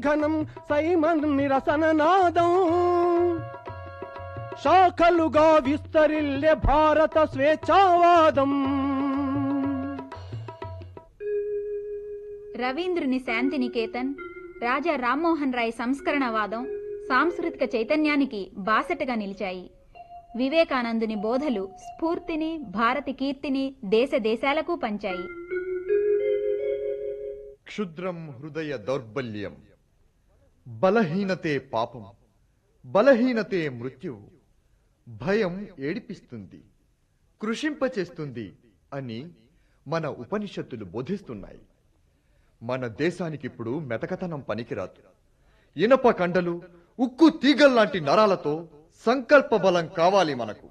ఘనం సైమన్ నిరసన నాదం శాఖలుగా విస్తరిల్లే భారత స్వేచ్ఛావాదం రవీంద్రుని శాంతినికేతన్ రాజా రామ్మోహన్ రాయ్ సంస్కరణవాదం సాంస్కృతిక చైతన్యానికి బాసటగా నిలిచాయి వివేకానందుని బోధలు స్ఫూర్తిని భారతి కీర్తిని దేశ దేశాలకు పంచాయి క్షుద్రం హృదయ దౌర్బల్యం బలహీనతే పాపం బలహీనతే మృత్యువు భయం ఏడిపిస్తుంది కృషింపచేస్తుంది అని మన ఉపనిషత్తులు బోధిస్తున్నాయి మన దేశానికిప్పుడు మెతకతనం పనికిరాదు ఇనప కండలు ఉక్కు తీగల్లాంటి నరాలతో సంకల్ప బలం కావాలి మనకు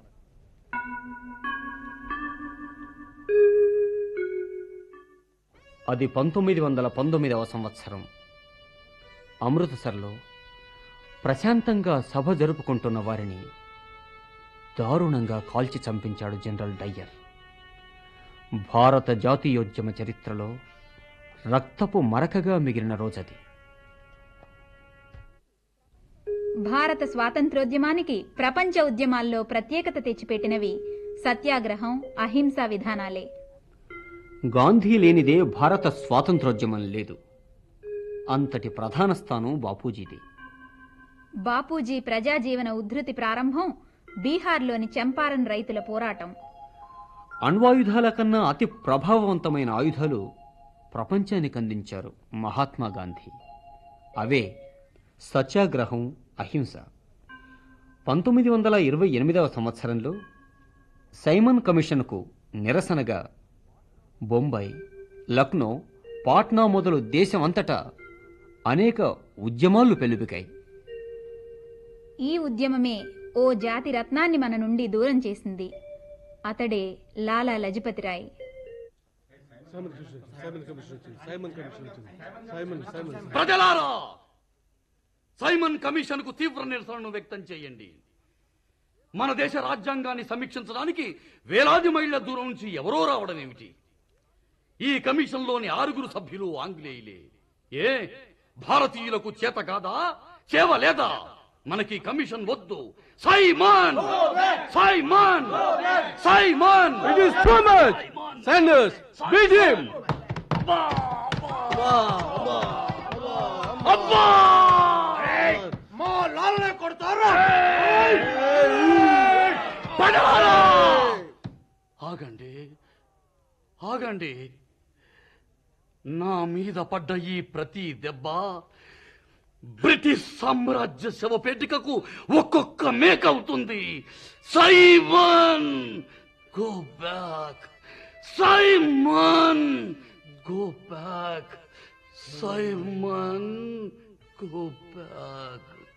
అది పంతొమ్మిది వందల పంతొమ్మిదవ సంవత్సరం అమృతసర్లో ప్రశాంతంగా సభ జరుపుకుంటున్న వారిని దారుణంగా కాల్చి చంపించాడు జనరల్ డయ్యర్ భారత జాతీయోద్యమ చరిత్రలో రక్తపు మరకగా మిగిలిన రోజది భారత స్వాతంత్రోద్యమానికి ప్రపంచ ఉద్యమాల్లో ప్రత్యేకత తెచ్చిపెట్టినవి సత్యాగ్రహం అహింసా విధానాలే గాంధీ లేనిదే భారత స్వాతంత్రోద్యమం లేదు అంతటి ప్రధాన స్థానం బాపూజీది బాపూజీ ప్రజాజీవన ఉద్ధృతి ప్రారంభం బీహార్లోని చంపారన్ రైతుల పోరాటం అణ్వాయుధాల కన్నా అతి ప్రభావవంతమైన ఆయుధాలు ప్రపంచానికి అందించారు మహాత్మా గాంధీ అవే సత్యాగ్రహం అహింస పంతొమ్మిది వందల ఇరవై ఎనిమిదవ సంవత్సరంలో సైమన్ కమిషన్కు నిరసనగా బొంబాయి లక్నో పాట్నా మొదలు దేశం అంతటా అనేక ఉద్యమాలు పెలుబికాయి ఈ ఉద్యమమే ఓ జాతి రత్నాన్ని మన నుండి దూరం చేసింది అతడే లాలా లజపతిరాయ్ ప్రజలారా సైమన్ కమిషన్ కు తీవ్ర నిరసనను వ్యక్తం చేయండి మన దేశ రాజ్యాంగాన్ని సమీక్షించడానికి వేలాది మైళ్ళ దూరం నుంచి ఎవరో రావడం ఏమిటి ఈ కమిషన్లోని ఆరుగురు సభ్యులు ఆంగ్లేయులే ఏ భారతీయులకు చేత కాదా చేవ లేదా మనకి కమిషన్ వద్దు Simon Simon Simon Sanders, beat him! అబ్బా మా లాలనే కొడతారా పడవాలా! ఆగండి ఆగండి నా మీద పడ్డ ఈ ప్రతి దెబ్బ బ్రిటిష్ సామ్రాజ్య శవపేటికకు ఒక్కొక్క మేక అవుతుంది Simon go back Simon go back Simon go back